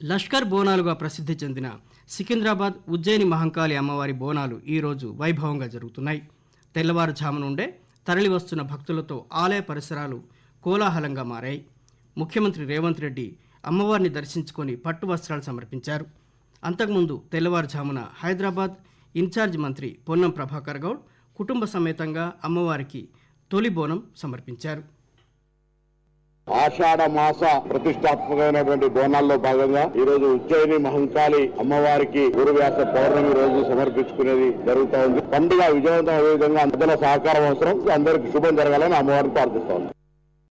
లష్కర్ బోనాలుగా ప్రసిద్ధి చెందిన సికింద్రాబాద్ ఉజ్జయిని మహంకాళి అమ్మవారి బోనాలు ఈరోజు వైభవంగా జరుగుతున్నాయి తెల్లవారుజాము నుండే తరలివస్తున్న భక్తులతో ఆలయ పరిసరాలు కోలాహలంగా మారాయి ముఖ్యమంత్రి రేవంత్ రెడ్డి అమ్మవారిని దర్శించుకొని పట్టు వస్త్రాలు సమర్పించారు అంతకుముందు తెల్లవారుజామున హైదరాబాద్ ఇన్ఛార్జ్ మంత్రి పొన్నం ప్రభాకర్ గౌడ్ కుటుంబ సమేతంగా అమ్మవారికి తొలి బోనం సమర్పించారు ఆషాఢ మాస ప్రతిష్టాత్మకమైనటువంటి బోనాల్లో భాగంగా ఈ రోజు ఉజ్జయిని మహంకాళి అమ్మవారికి గురువ్యాస పౌర్ణమి రోజు సమర్పించుకునేది జరుగుతా ఉంది పండుగ విజయవంతం అయ్యే విధంగా అందరి సహకారం అవసరం అందరికి శుభం జరగాలని అమ్మవారిని ప్రార్థిస్తా ఉంది